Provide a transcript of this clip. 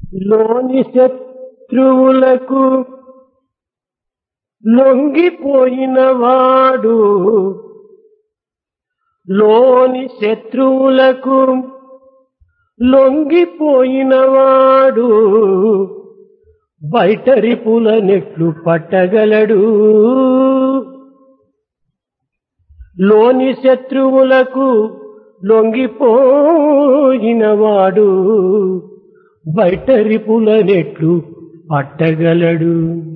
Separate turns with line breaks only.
లోని శత్రువులకు లొంగిపోయిన వాడు లోని శత్రువులకు లొంగిపోయిన వాడు బయట రిపుల నెట్లు పట్టగలడు లోని శత్రువులకు లొంగిపోయిన వాడు బయట రిపుల నెట్లు పట్టగలడు